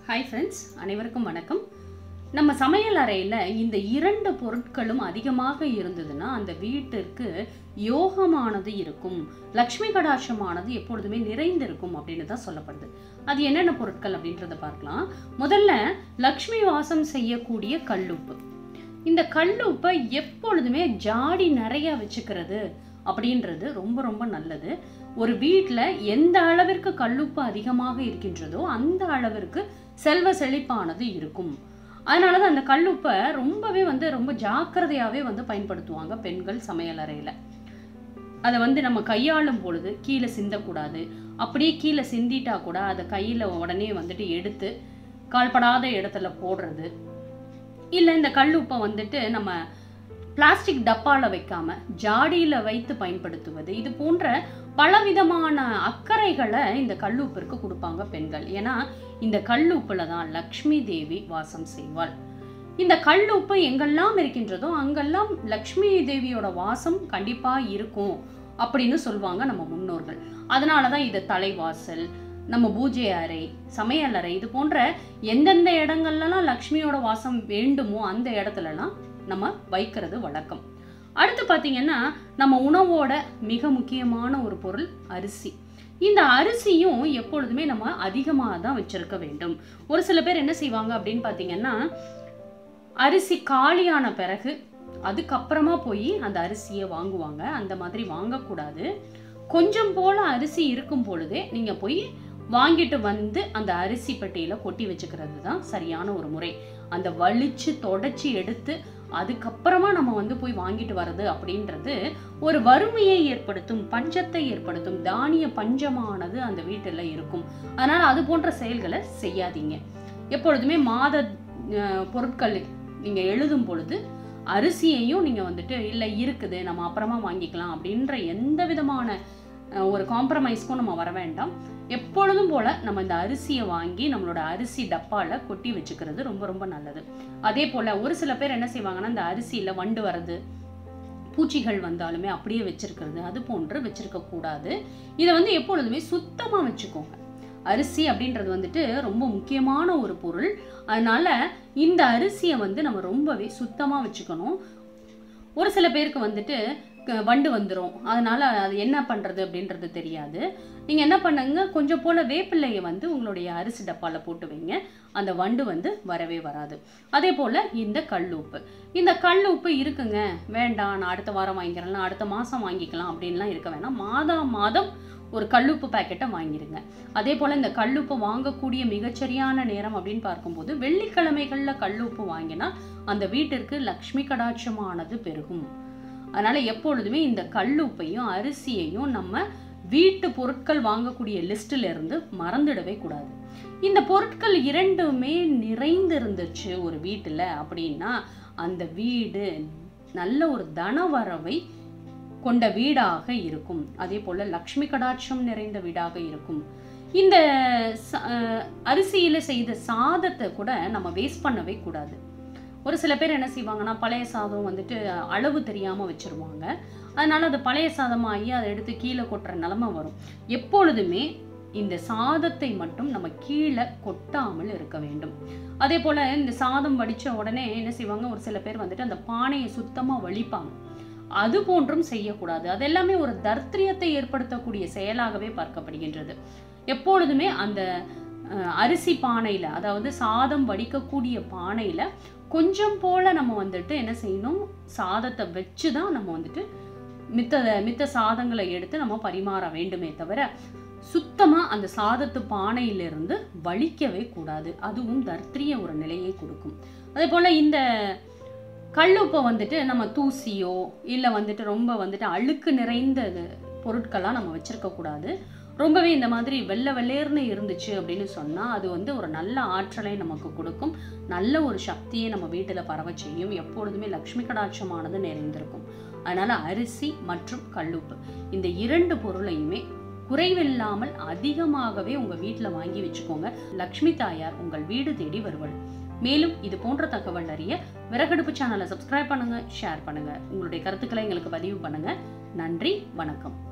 hi friends அனைவருக்கும் வணக்கம் நம்ம சமையல் அறையில் இந்த இரண்டு பொருட்களும் அதிகமாக இருந்ததுன்னா அந்த வீட்டிற்கு யோகமானது இருக்கும் லக்ஷ்மி கடாட்சமானது எப்பொழுதுமே நிறைந்திருக்கும் அப்படின்னு தான் சொல்லப்படுது அது என்னென்ன பொருட்கள் அப்படின்றத பார்க்கலாம் முதல்ல லக்ஷ்மி வாசம் செய்யக்கூடிய கல்லுப்பு இந்த கல்லுப்பை எப்பொழுதுமே ஜாடி நிறைய வச்சுக்கிறது அப்படின்றது ரொம்ப ரொம்ப நல்லது ஒரு வீட்டில் எந்த அளவிற்கு கல்லுப்பு அதிகமாக இருக்கின்றதோ அந்த அளவிற்கு செல்வ செழிப்பானது இருக்கும் அதனால தான் அந்த கல்லுப்பை ரொம்பவே வந்து ரொம்ப ஜாக்கிரதையாகவே வந்து பயன்படுத்துவாங்க பெண்கள் சமையல் அறையில் அதை வந்து நம்ம கையாளும் பொழுது கீழே சிந்தக்கூடாது அப்படியே கீழே சிந்திட்டா கூட அதை கையில் உடனே வந்துட்டு எடுத்து கால்படாத இடத்துல போடுறது இல்லை இந்த கல்லுப்பை வந்துட்டு நம்ம பிளாஸ்டிக் டப்பாவில் வைக்காம ஜாடியில் வைத்து பயன்படுத்துவது இது போன்ற பலவிதமான அக்கறைகளை இந்த கல்லுப்பிற்கு கொடுப்பாங்க பெண்கள் ஏன்னா இந்த கல்லுப்பில் தான் லக்ஷ்மி தேவி வாசம் செய்வாள் இந்த கல்லுப்பு எங்கெல்லாம் இருக்கின்றதோ அங்கெல்லாம் லக்ஷ்மி தேவியோட வாசம் கண்டிப்பாக இருக்கும் அப்படின்னு சொல்லுவாங்க நம்ம முன்னோர்கள் அதனால தான் இது தலைவாசல் நம்ம பூஜை அறை சமையல் அறை இது போன்ற எந்தெந்த இடங்கள்லாம் லக்ஷ்மியோட வாசம் வேண்டுமோ அந்த இடத்துலலாம் நம்ம வைக்கிறது வழக்கம் அடுத்து பார்த்தீங்கன்னா நம்ம உணவோட மிக முக்கியமான ஒரு பொருள் அரிசி இந்த அரிசியும் எப்பொழுதுமே நம்ம அதிகமாக தான் வச்சிருக்க வேண்டும் ஒரு சில பேர் என்ன செய்வாங்க அப்படின்னு பார்த்தீங்கன்னா அரிசி காலியான பிறகு அதுக்கப்புறமா போய் அந்த அரிசியை வாங்குவாங்க அந்த மாதிரி வாங்கக்கூடாது கொஞ்சம் போல அரிசி இருக்கும் பொழுதே நீங்கள் போய் வாங்கிட்டு வந்து அந்த அரிசி பெட்டியில் கொட்டி வச்சுக்கிறது தான் சரியான ஒரு முறை அந்த வலிச்சு தொடச்சி எடுத்து அதுக்கப்புறமா நம்ம வந்து போய் வாங்கிட்டு வர்றது அப்படின்றது ஒரு வறுமையை ஏற்படுத்தும் பஞ்சத்தை ஏற்படுத்தும் தானிய பஞ்சமானது அந்த வீட்டில் இருக்கும் அதனால் அது போன்ற செயல்களை செய்யாதீங்க எப்பொழுதுமே மாத அஹ், பொருட்கள் நீங்கள் எழுதும் பொழுது அரிசியையும் நீங்கள் வந்துட்டு இல்லை இருக்குது நம்ம அப்புறமா வாங்கிக்கலாம் அப்படின்ற எந்த விதமான அஹ், ஒரு காம்ப்ரமைஸ்க்கும் நம்ம வர வேண்டாம் எப்பொழுதும் போல் நம்ம இந்த அரிசியை வாங்கி நம்மளோட அரிசி டப்பாவில் கொட்டி வச்சுக்கிறது ரொம்ப ரொம்ப நல்லது அதே போல் ஒரு சில பேர் என்ன செய்வாங்கன்னா இந்த அரிசியில் வண்டு வர்றது பூச்சிகள் வந்தாலுமே அப்படியே வச்சிருக்கிறது அது போன்று வச்சிருக்க கூடாது இதை வந்து எப்பொழுதுமே சுத்தமாக வச்சுக்கோங்க அரிசி அப்படின்றது வந்துட்டு ரொம்ப முக்கியமான ஒரு பொருள் அதனால இந்த அரிசியை வந்து நம்ம ரொம்பவே சுத்தமாக வச்சுக்கணும் ஒரு சில பேருக்கு வந்துட்டு க- வண்டு வந்துடும் அதனால அது என்ன பண்ணுறது அப்படின்றது தெரியாது நீங்கள் என்ன பண்ணுங்க கொஞ்சம் போல் வேப்பிள்ளையை வந்து உங்களுடைய அரிசி டப்பாவில் போட்டு வைங்க அந்த வண்டு வந்து வரவே வராது அதே போல் இந்த கல்லுப்பு இந்த கல்லுப்பு இருக்குங்க வேண்டாம் நான் அடுத்த வாரம் வாங்கிக்கிறேன் அடுத்த மாதம் வாங்கிக்கலாம் அப்படின்லாம் இருக்க வேணாம் மாதம் மாதம் ஒரு கல்லுப்பு பாக்கெட்டை வாங்கிடுங்க அதே போல் இந்த கல்லுப்பு வாங்கக்கூடிய மிகச்சரியான நேரம் அப்படின்னு பார்க்கும்போது வெள்ளிக்கிழமைகளில் கல்லுப்பு வாங்கினா அந்த வீட்டிற்கு லக்ஷ்மி கடாட்சமானது பெருகும் அதனால் எப்பொழுதுமே இந்த கல்லுப்பையும் அரிசியையும் நம்ம வீட்டு பொருட்கள் வாங்கக்கூடிய லிஸ்ட்டில் இருந்து மறந்துடவே கூடாது இந்த பொருட்கள் இரண்டுமே நிறைந்து இருந்துச்சு ஒரு வீட்டில் அப்படின்னா அந்த வீடு நல்ல ஒரு தனவரவை கொண்ட வீடாக இருக்கும் அதே போல் லக்ஷ்மி கடாட்சம் நிறைந்த வீடாக இருக்கும் இந்த ச- அஹ் அரிசியில செய்த சாதத்தை கூட நம்ம வேஸ்ட் பண்ணவே கூடாது ஒரு சில பேர் என்ன செய்வாங்கன்னா பழைய சாதம் வந்துட்டு அளவு தெரியாமல் வச்சிருவாங்க அதனால அது பழைய சாதமாகி அதை எடுத்து கீழே கொட்டுற நிலமை வரும் எப்பொழுதுமே இந்த சாதத்தை மட்டும் நம்ம கீழே கொட்டாமல் இருக்க வேண்டும் அதே போல் இந்த சாதம் வடித்த உடனே என்ன செய்வாங்க ஒரு சில பேர் வந்துட்டு அந்த பானையை சுத்தமாக வலிப்பாங்க அது போன்றும் செய்யக்கூடாது அது எல்லாமே ஒரு தர்த்திரியத்தை ஏற்படுத்தக்கூடிய செயலாகவே பார்க்கப்படுகின்றது எப்பொழுதுமே அந்த அஹ், அரிசி பானையில் அதாவது சாதம் வடிக்கக்கூடிய பானையில் கொஞ்சம் போல் நம்ம வந்துட்டு என்ன செய்யணும் சாதத்தை வச்சு தான் நம்ம வந்துட்டு மித்த மித்த சாதங்களை எடுத்து நம்ம பரிமாற வேண்டுமே தவிர சுத்தமாக அந்த சாதத்து பானையிலிருந்து வலிக்கவே கூடாது அதுவும் தர்த்திரிய ஒரு நிலையை கொடுக்கும் அதே போல் இந்த கல்லுப்பை வந்துட்டு நம்ம தூசியோ இல்லை வந்துட்டு ரொம்ப வந்துட்டு அழுக்கு நிறைந்த பொருட்களாக நம்ம வச்சிருக்க கூடாது ரொம்பவே இந்த மாதிரி வெள்ளை வெள்ளேர்னு இருந்துச்சு அப்படின்னு சொன்னால் அது வந்து ஒரு நல்ல ஆற்றலை நமக்கு கொடுக்கும் நல்ல ஒரு சக்தியை நம்ம வீட்டில் பரவ செய்யும் எப்பொழுதுமே லக்ஷ்மி கடாட்சமானது நிறைந்திருக்கும் அதனால் அரிசி மற்றும் கல்லுப்பு இந்த இரண்டு பொருளையுமே குறைவில்லாமல் அதிகமாகவே உங்கள் வீட்டில் வாங்கி வச்சுக்கோங்க லக்ஷ்மி தாயார் உங்கள் வீடு தேடி வருவாள் மேலும் இது போன்ற தகவல் அறிய விறகடுப்பு சேனலை சப்ஸ்கிரைப் பண்ணுங்க ஷேர் பண்ணுங்க உங்களுடைய கருத்துக்களை எங்களுக்கு பதிவு பண்ணுங்க நன்றி வணக்கம்